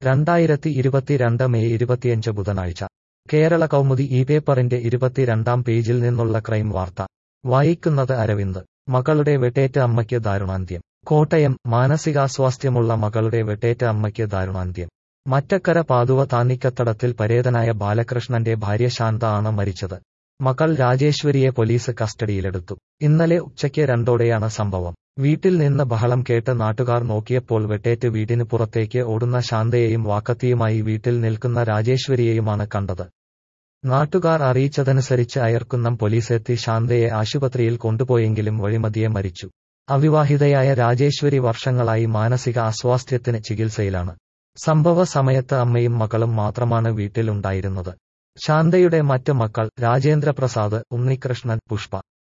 രണ്ടായിരത്തി ഇരുപത്തിരണ്ട് മെയ് ഇരുപത്തിയഞ്ച് ബുധനാഴ്ച കേരള കൗമുദി ഈ പേപ്പറിന്റെ ഇരുപത്തിരണ്ടാം പേജിൽ നിന്നുള്ള ക്രൈം വാർത്ത വായിക്കുന്നത് അരവിന്ദ് മകളുടെ വെട്ടേറ്റ അമ്മയ്ക്ക് ദാരുണാന്ത്യം കോട്ടയം മാനസികാസ്വാസ്ഥ്യമുള്ള മകളുടെ വെട്ടേറ്റ അമ്മയ്ക്ക് ദാരുണാന്ത്യം മറ്റക്കര പാതുവ താന്നിക്കത്തടത്തിൽ പരേതനായ ബാലകൃഷ്ണന്റെ ഭാര്യ ശാന്ത ആണ് മരിച്ചത് മകൾ രാജേശ്വരിയെ പോലീസ് കസ്റ്റഡിയിലെടുത്തു ഇന്നലെ ഉച്ചയ്ക്ക് രണ്ടോടെയാണ് സംഭവം വീട്ടിൽ നിന്ന് ബഹളം കേട്ട് നാട്ടുകാർ നോക്കിയപ്പോൾ വെട്ടേറ്റ് വീടിന് പുറത്തേക്ക് ഓടുന്ന ശാന്തയെയും വാക്കത്തിയുമായി വീട്ടിൽ നിൽക്കുന്ന രാജേശ്വരിയെയുമാണ് കണ്ടത് നാട്ടുകാർ അറിയിച്ചതനുസരിച്ച് അയർക്കുന്നം പോലീസെത്തി ശാന്തയെ ആശുപത്രിയിൽ കൊണ്ടുപോയെങ്കിലും വഴിമതിയെ മരിച്ചു അവിവാഹിതയായ രാജേശ്വരി വർഷങ്ങളായി മാനസിക അസ്വാസ്ഥ്യത്തിന് ചികിത്സയിലാണ് സംഭവ സമയത്ത് അമ്മയും മകളും മാത്രമാണ് വീട്ടിലുണ്ടായിരുന്നത് ശാന്തയുടെ മറ്റ് മക്കൾ രാജേന്ദ്രപ്രസാദ് ഉണ്ണികൃഷ്ണൻ പുഷ്പ